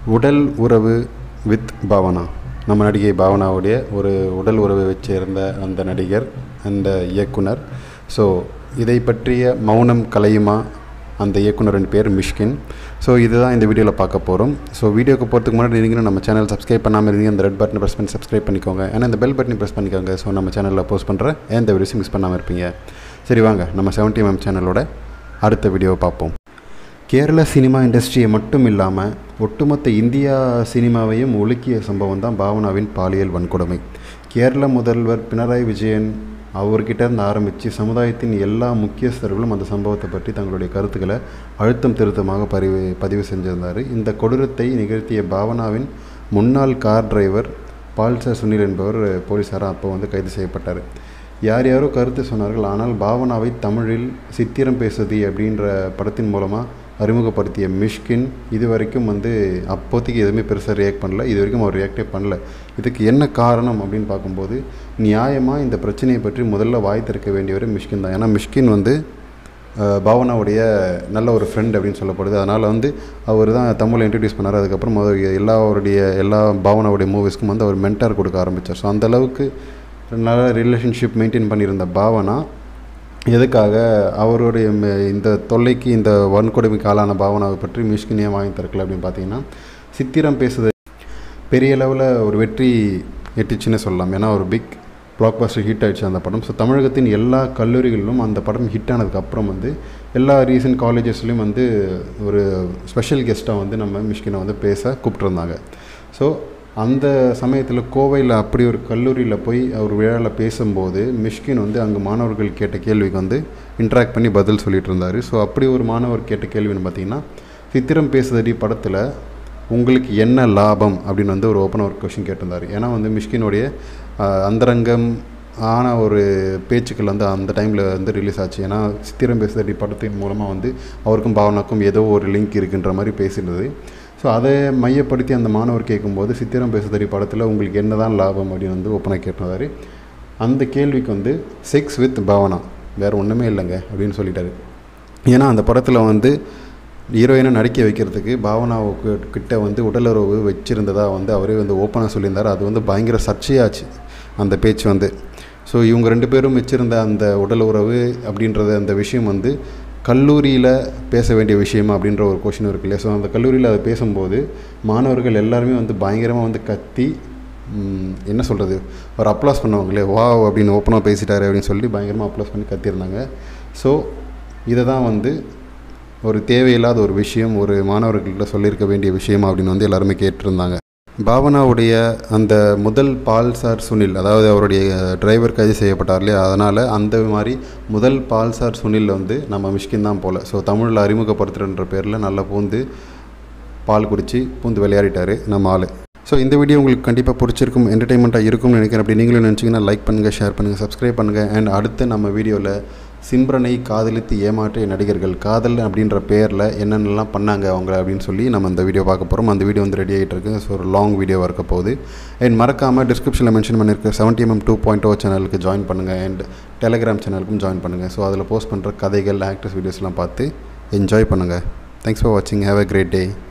உடல் உறவு வித் பாவனா நம்ம நடிகை பாவனாவுடைய ஒரு உடல் உறவை வச்சிருந்த அந்த நடிகர் அந்த இயக்குனர் ஸோ இதை பற்றிய மௌனம் கலையுமா அந்த இயக்குனரின் பேர் மிஷ்கின் ஸோ இதுதான் இந்த வீடியோவில் பார்க்க போகிறோம் ஸோ வீடியோக்கு போகிறதுக்கு முன்னாடி நீங்களும் நம்ம சேனல் சப்ஸ்கிரைப் பண்ணாமல் இருந்தீங்க அந்த ரெட் பட்டனை ப்ரெஸ் பண்ணி சப்ஸ்கிரைப் பண்ணிக்கோங்க ஏன்னா இந்த பெல் பட்டனை ப்ரெஸ் பண்ணிக்கோங்க ஸோ நம்ம சேனலில் போஸ்ட் பண்ணுற எந்த வீடியோஸும் மிஸ் பண்ணாமல் இருப்பீங்க சரி வாங்க நம்ம செவன்டி எம் சேனலோட அடுத்த வீடியோவை பார்ப்போம் கேரள சினிமா இண்டஸ்ட்ரியை மட்டும் இல்லாமல் ஒட்டுமொத்த இந்தியா சினிமாவையும் ஒழுக்கிய சம்பவம் தான் பாவனாவின் பாலியல் வன்கொடுமை கேரள முதல்வர் பினராயி விஜயன் அவர்கிட்ட இருந்து ஆரம்பித்து சமுதாயத்தின் எல்லா முக்கியஸ்தர்களும் அந்த சம்பவத்தை பற்றி தங்களுடைய கருத்துக்களை அழுத்தம் திருத்தமாக பதிவு பதிவு செஞ்சிருந்தார் இந்த கொடூரத்தை நிகழ்த்திய பாவனாவின் முன்னாள் கார் டிரைவர் பால்சர் சுனில் என்பவர் போலீஸாராக அப்போ வந்து கைது செய்யப்பட்டார் யார் யாரோ கருத்து சொன்னார்கள் ஆனால் பாவனாவை தமிழில் சித்திரம் பேசுதி அப்படின்ற படத்தின் மூலமாக அறிமுகப்படுத்திய மிஷ்கின் இது வரைக்கும் வந்து அப்போதைக்கு எதுவுமே பெருசாக ரியாக்ட் பண்ணல இது வரைக்கும் அவர் ரியாக்டே பண்ணல இதுக்கு என்ன காரணம் அப்படின்னு பார்க்கும்போது நியாயமாக இந்த பிரச்சனையை பற்றி முதல்ல வாய் திறக்க வேண்டியவர் மிஷ்கின் தான் ஏன்னா மிஷ்கின் வந்து பாவனாவுடைய நல்ல ஒரு ஃப்ரெண்ட் அப்படின்னு சொல்லப்படுது அதனால் வந்து அவர் தான் தமிழை இன்ட்ரடியூஸ் பண்ணார் அதுக்கப்புறம் முதல் எல்லா அவருடைய எல்லா பாவனாவுடைய மூவிஸ்க்கும் வந்து அவர் மென்டார் கொடுக்க ஆரம்பித்தார் ஸோ அந்தளவுக்கு நல்ல ரிலேஷன்ஷிப் மெயின்டைன் பண்ணியிருந்த பாவனா எதுக்காக அவருடைய இந்த தொல்லைக்கு இந்த வன்கொடுமைக்கு ஆளான பாவனாவை பற்றி மிஷ்கினியே வாங்கி தரக்கல அப்படின்னு பார்த்தீங்கன்னா சித்திரம் பேசுது பெரிய அளவில் ஒரு வெற்றி எட்டுச்சுன்னு சொல்லலாம் ஏன்னா ஒரு பிக் பிளாக் பஸ்டர் ஹிட் ஆகிடுச்சு அந்த படம் ஸோ தமிழகத்தின் எல்லா கல்லூரிகளிலும் அந்த படம் ஹிட் ஆனதுக்கப்புறம் வந்து எல்லா ரீசன்ட் காலேஜஸ்லேயும் வந்து ஒரு ஸ்பெஷல் கெஸ்ட்டாக வந்து நம்ம மிஷ்கினை வந்து பேச கூப்பிட்ருந்தாங்க ஸோ அந்த சமயத்தில் கோவையில் அப்படி ஒரு கல்லூரியில் போய் அவர் விழாவில் பேசும்போது மிஷ்கின் வந்து அங்கே மாணவர்கள் கேட்ட கேள்விக்கு வந்து இன்ட்ராக்ட் பண்ணி பதில் சொல்லிட்டு இருந்தார் ஸோ அப்படி ஒரு மாணவர் கேட்ட கேள்வின்னு பார்த்தீங்கன்னா சித்திரம் பேசுதடி படத்தில் உங்களுக்கு என்ன லாபம் அப்படின்னு வந்து ஒரு ஓப்பனாக ஒரு கொஷின் கேட்டிருந்தார் ஏன்னா வந்து மிஷ்கினுடைய அந்தரங்கம் ஆன ஒரு பேச்சுக்கள் வந்து அந்த டைமில் வந்து ரிலீஸ் ஆச்சு ஏன்னா சித்திரம் பேசுதடி படத்தின் மூலமாக வந்து அவருக்கும் பாவனாக்கும் ஏதோ ஒரு லிங்க் இருக்குன்ற மாதிரி பேசினது ஸோ அதை மையப்படுத்தி அந்த மாணவர் கேட்கும்போது சித்திரம் பேசுதடி படத்தில் உங்களுக்கு என்ன தான் லாபம் அப்படின்னு வந்து ஓப்பனாக கேட்டிருந்தார் அந்த கேள்விக்கு வந்து செக்ஸ் வித் பாவனா வேறு ஒன்றுமே இல்லைங்க அப்படின்னு சொல்லிட்டாரு ஏன்னா அந்த படத்தில் வந்து ஹீரோயினை நடிக்க வைக்கிறதுக்கு பாவனாவுக்கு கிட்ட வந்து உடலுறவு வச்சுருந்ததா வந்து அவரே வந்து ஓப்பனாக சொல்லியிருந்தார் அது வந்து பயங்கர சர்ச்சையாச்சு அந்த பேச்சு வந்து ஸோ இவங்க ரெண்டு பேரும் வச்சுருந்த அந்த உடல் உறவு அப்படின்றது அந்த விஷயம் வந்து கல்லூரியில் பேச வேண்டிய விஷயமா அப்படின்ற ஒரு கொஷின் இருக்கு இல்லையா ஸோ அந்த கல்லூரியில் அதை பேசும்போது மாணவர்கள் எல்லாருமே வந்து பயங்கரமாக வந்து கத்தி என்ன சொல்கிறது ஒரு அப்ளாஸ் பண்ணுவாங்களே வா அப்படின்னு ஓப்பனாக பேசிட்டாரு அப்படின்னு சொல்லி பயங்கரமாக அப்ளாஸ் பண்ணி கத்தியிருந்தாங்க ஸோ இதை தான் வந்து ஒரு தேவையில்லாத ஒரு விஷயம் ஒரு மாணவர்கள்ட்ட சொல்லியிருக்க வேண்டிய விஷயம் அப்படின்னு வந்து எல்லாருமே கேட்டிருந்தாங்க பாவனாவுடைய அந்த முதல் பால்சார் சுனில் அதாவது அவருடைய டிரைவர் கைது செய்யப்பட்டார் இல்லையா அதனால் அந்த மாதிரி முதல் பால்சார் சுனில் வந்து நம்ம மிஷ்கின் தான் போல் ஸோ தமிழில் அறிமுகப்படுத்துகிற பேரில் நல்லா பூந்து பால் குடித்து பூந்து விளையாடிட்டார் நம்ம ஆள் ஸோ இந்த வீடியோ உங்களுக்கு கண்டிப்பாக பிடிச்சிருக்கும் என்டர்டைன்மெண்ட்டாக இருக்கும்னு நினைக்கிறேன் அப்படி நீங்களும் நினச்சிங்கன்னா லைக் பண்ணுங்கள் ஷேர் பண்ணுங்கள் சப்ஸ்கிரைப் பண்ணுங்கள் அண்ட் அடுத்து நம்ம வீடியோவில் சிம்ரனை காதலித்து ஏமாற்றிய நடிகர்கள் காதல் அப்படின்ற பேரில் என்னென்னலாம் பண்ணாங்க அவங்க அப்படின்னு சொல்லி நம்ம அந்த வீடியோ பார்க்க போகிறோம் அந்த வீடியோ வந்து ரெடி ஆகிட்டு இருக்கு ஸோ ஒரு லாங் வீடியோவாக இருக்க போகுது அண்ட் மறக்காமல் டிஸ்கிரிப்ஷனில் மென்ஷன் பண்ணியிருக்க seventy MM two point O சேனலுக்கு ஜாயின் பண்ணுங்கள் அண்ட் டெலிகிராம் சேனலுக்கும் ஜாயின் பண்ணுங்கள் ஸோ அதில் போஸ்ட் பண்ணுற கதைகள் ஆக்டர்ஸ் வீடியோஸ்லாம் பார்த்து என்ஜாய் பண்ணுங்கள் தேங்க்ஸ் ஃபார் வாட்சிங் ஹேவ் அ கிரேட் டே